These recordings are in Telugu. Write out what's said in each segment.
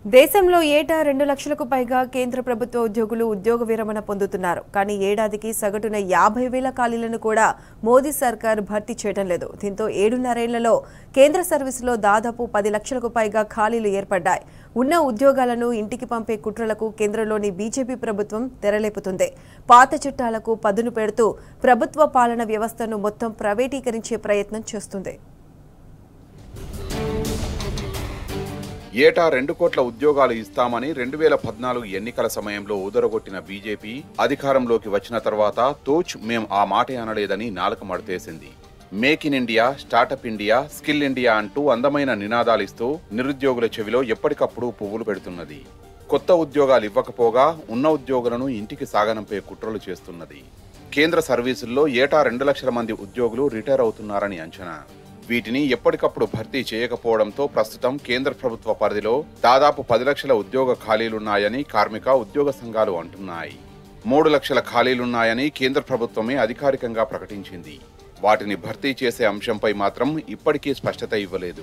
దేశంలో ఏటా రెండు లక్షలకు పైగా కేంద్ర ప్రభుత్వ ఉద్యోగులు ఉద్యోగ విరమణ పొందుతున్నారు కానీ ఏడాదికి సగటున యాభై వేల ఖాళీలను కూడా మోదీ సర్కార్ భర్తీ చేయడం లేదు దీంతో ఏడున్నరేళ్లలో కేంద్ర సర్వీసులో దాదాపు పది లక్షలకు పైగా ఖాళీలు ఏర్పడ్డాయి ఉన్న ఉద్యోగాలను ఇంటికి పంపే కుట్రలకు కేంద్రంలోని బీజేపీ ప్రభుత్వం తెరలేపుతుంది పాత చట్టాలకు పదును పెడుతూ ప్రభుత్వ పాలన వ్యవస్థను మొత్తం ప్రైవేటీకరించే ప్రయత్నం చేస్తుంది ఏటా రెండు కోట్ల ఉద్యోగాలు ఇస్తామని రెండు వేల పద్నాలుగు ఎన్నికల సమయంలో ఊదరగొట్టిన బీజేపీ అధికారంలోకి వచ్చిన తర్వాత తోచ్ మేం ఆ మాటే అనలేదని నాలుక మడతేసింది make in India startup India skill India అంటూ అందమైన నినాదాలిస్తూ నిరుద్యోగుల చెవిలో ఎప్పటికప్పుడు పువ్వులు పెడుతున్నది కొత్త ఉద్యోగాలు ఇవ్వకపోగా ఉన్న ఉద్యోగులను ఇంటికి సాగనంపే కుట్రలు చేస్తున్నది కేంద్ర సర్వీసుల్లో ఏటా రెండు లక్షల మంది ఉద్యోగులు రిటైర్ అవుతున్నారని అంచనా వీటిని ఎప్పటికప్పుడు భర్తీ చేయకపోవడంతో ప్రస్తుతం కేంద్ర ప్రభుత్వ పరిధిలో దాదాపు పది లక్షల ఉద్యోగ ఖాళీలున్నాయని కార్మిక ఉద్యోగ సంఘాలు అంటున్నాయి మూడు లక్షల ఖాళీలున్నాయని కేంద్ర ప్రభుత్వమే అధికారికంగా ప్రకటించింది వాటిని భర్తీ చేసే అంశంపై మాత్రం ఇప్పటికీ స్పష్టత ఇవ్వలేదు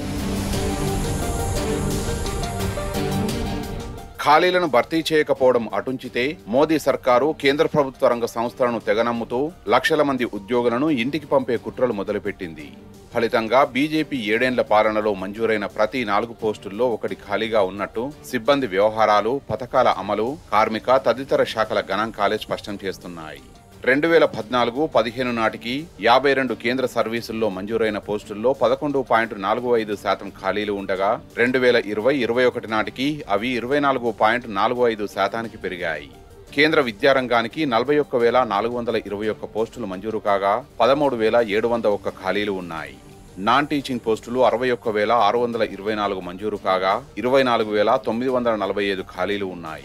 ఖాళీలను భర్తీ చేయకపోవడం అటుంచితే మోదీ సర్కారు కేంద్ర ప్రభుత్వ రంగ సంస్థలను తెగనమ్ముతూ లక్షల మంది ఉద్యోగులను ఇంటికి పంపే కుట్రలు మొదలుపెట్టింది ఫలితంగా బీజేపీ ఏడేండ్ల పాలనలో మంజూరైన ప్రతి నాలుగు పోస్టుల్లో ఒకటి ఖాళీగా ఉన్నట్టు సిబ్బంది వ్యవహారాలు పథకాల అమలు కార్మిక తదితర శాఖల గణాంకాలే స్పష్టం చేస్తున్నాయి రెండు వేల పద్నాలుగు పదిహేను నాటికి యాభై రెండు కేంద్ర సర్వీసుల్లో మంజూరైన పోస్టుల్లో పదకొండు పాయింట్ నాలుగు ఐదు శాతం ఖాళీలు ఉండగా రెండు వేల ఇరవై ఇరవై ఒకటి నాటికి అవి ఇరవై నాలుగు పాయింట్ నాలుగు ఐదు శాతానికి పెరిగాయి కేంద్ర విద్యారంగానికి నలభై ఒక్క వేల నాలుగు వందల ఇరవై ఒక్క పోస్టులు మంజూరు కాగా పదమూడు వేల ఏడు వంద ఒక్క ఖాళీలు ఉన్నాయి నాన్ టీచింగ్ పోస్టులు అరవై ఒక్క వేల ఆరు వందల ఇరవై నాలుగు మంజూరు కాగా ఇరవై నాలుగు వేల తొమ్మిది వందల నలభై ఐదు ఖాళీలు ఉన్నాయి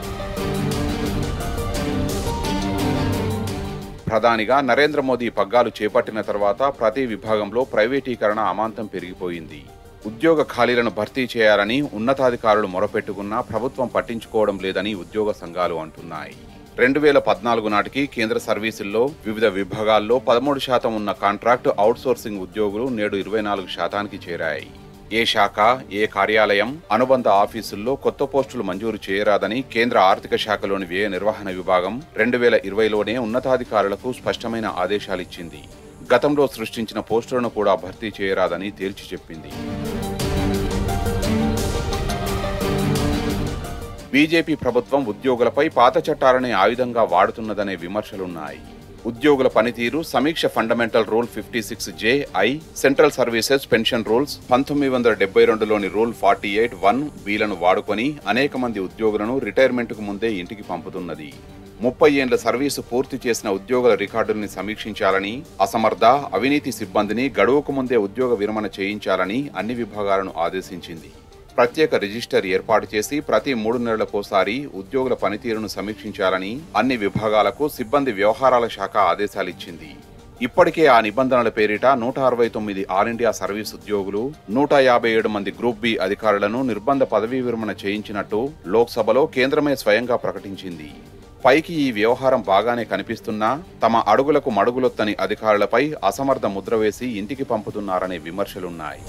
ప్రధానిగా నరేంద్ర మోదీ పగ్గాలు చేపట్టిన తర్వాత ప్రతి విభాగంలో ప్రైవేటీకరణ అమాంతం పెరిగిపోయింది ఉద్యోగ ఖాళీలను భర్తీ చేయాలని ఉన్నతాధికారులు మొరపెట్టుకున్నా ప్రభుత్వం పట్టించుకోవడం లేదని ఉద్యోగ సంఘాలు అంటున్నాయి రెండు వేల పద్నాలుగు నాటికి కేంద్ర సర్వీసుల్లో వివిధ విభాగాల్లో పదమూడు శాతం ఉన్న కాంట్రాక్టు అవుట్సోర్సింగ్ ఉద్యోగులు నేడు ఇరవై నాలుగు శాతానికి చేరాయి ఏ శాఖ ఏ కార్యాలయం అనుబంధ ఆఫీసుల్లో కొత్త పోస్టులు మంజూరు చేయరాదని కేంద్ర ఆర్థిక శాఖలోని వ్యయ నిర్వహణ విభాగం రెండు వేల ఇరవైలోనే ఉన్నతాధికారులకు స్పష్టమైన ఆదేశాలిచ్చింది గతంలో సృష్టించిన పోస్టులను కూడా భర్తీ చేయరాదని తేల్చి చెప్పింది బీజేపీ ప్రభుత్వం ఉద్యోగులపై పాత చట్టాలనే ఆయుధంగా వాడుతున్నదనే విమర్శలున్నాయి ఉద్యోగుల పనితీరు సమీక్ష fundamental rule fifty six J I central services pension rules పంతొమ్మిది వందల డెబ్బై రెండులోని రూల్ ఫార్టీ ఎయిట్ వన్ వీలను వాడుకొని అనేక మంది ఉద్యోగులను రిటైర్మెంట్కు ముందే ఇంటికి పంపుతున్నది ముప్పై ఏండ్ల సర్వీసు పూర్తి చేసిన ఉద్యోగుల రికార్డుల్ని సమీక్షించాలని అసమర్థ అవినీతి సిబ్బందిని గడువుకు ముందే ఉద్యోగ విరమణ చేయించాలని అన్ని విభాగాలను ఆదేశించింది ప్రత్యేక రిజిస్టర్ ఏర్పాటు చేసి ప్రతి మూడు నెలలకోసారి ఉద్యోగుల పనితీరును సమీక్షించాలని అన్ని విభాగాలకు సిబ్బంది వ్యవహారాల శాఖ ఆదేశాలిచ్చింది ఇప్పటికే ఆ నిబంధనల పేరిట నూట అరవై తొమ్మిది ఆల్ ఇండియా సర్వీస్ ఉద్యోగులు నూట యాభై ఏడు మంది గ్రూప్ బి అధికారులను నిర్బంధ పదవీ విరమణ చేయించినట్టు లోక్సభలో కేంద్రమే స్వయంగా ప్రకటించింది పైకి ఈ వ్యవహారం బాగానే కనిపిస్తున్నా తమ అడుగులకు మడుగులొత్తని అధికారులపై అసమర్థ ముద్ర వేసి ఇంటికి పంపుతున్నారనే విమర్శలున్నాయి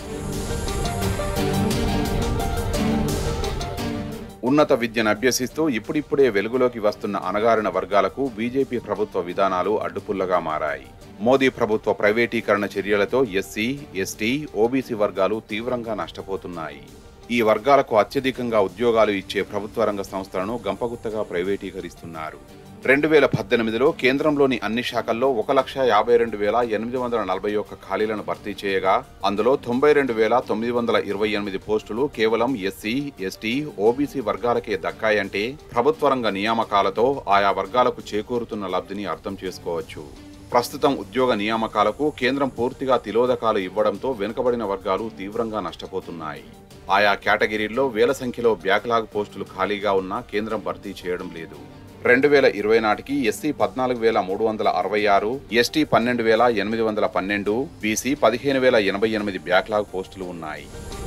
ఉన్నత విద్యను అభ్యసిస్తూ ఇప్పుడిప్పుడే వెలుగులోకి వస్తున్న అణగారిన వర్గాలకు బీజేపీ ప్రభుత్వ విధానాలు అడ్డుపుల్లగా మారాయి మోదీ ప్రభుత్వ ప్రైవేటీకరణ చర్యలతో ఎస్సీ ఎస్టీ ఓబీసీ వర్గాలు తీవ్రంగా నష్టపోతున్నాయి ఈ వర్గాలకు అత్యధికంగా ఉద్యోగాలు ఇచ్చే ప్రభుత్వ రంగ సంస్థలను గంపగుత్తగా ప్రైవేటీకరిస్తున్నారు రెండు వేల పద్దెనిమిదిలో కేంద్రంలోని అన్ని శాఖల్లో ఒక లక్ష యాభై రెండు వేల ఎనిమిది వందల నలభై ఒక్క ఖాళీలను భర్తీ చేయగా అందులో తొంభై రెండు వేల తొమ్మిది వందల ఇరవై ఎనిమిది పోస్టులు కేవలం ఎస్సీ ఎస్టీ ఓబీసీ వర్గాలకే దక్కాయంటే ప్రభుత్వ రంగ నియామకాలతో ఆయా వర్గాలకు చేకూరుతున్న లబ్ధిని అర్థం చేసుకోవచ్చు ప్రస్తుతం ఉద్యోగ నియామకాలకు కేంద్రం పూర్తిగా తిలోదకాలు ఇవ్వడంతో వెనుకబడిన వర్గాలు తీవ్రంగా నష్టపోతున్నాయి ఆయా కేటగిరీల్లో వేల సంఖ్యలో బ్యాక్లాగ్ పోస్టులు ఖాళీగా ఉన్నా కేంద్రం భర్తీ చేయడం లేదు రెండు వేల ఇరవై నాటికి ఎస్సీ పద్నాలుగు వేల మూడు వందల అరవై ఆరు ఎస్టీ పన్నెండు వేల ఎనిమిది వందల పన్నెండు బీసీ పదిహేను వేల ఎనభై ఎనిమిది బ్యాక్లాగ్ పోస్టులు ఉన్నాయి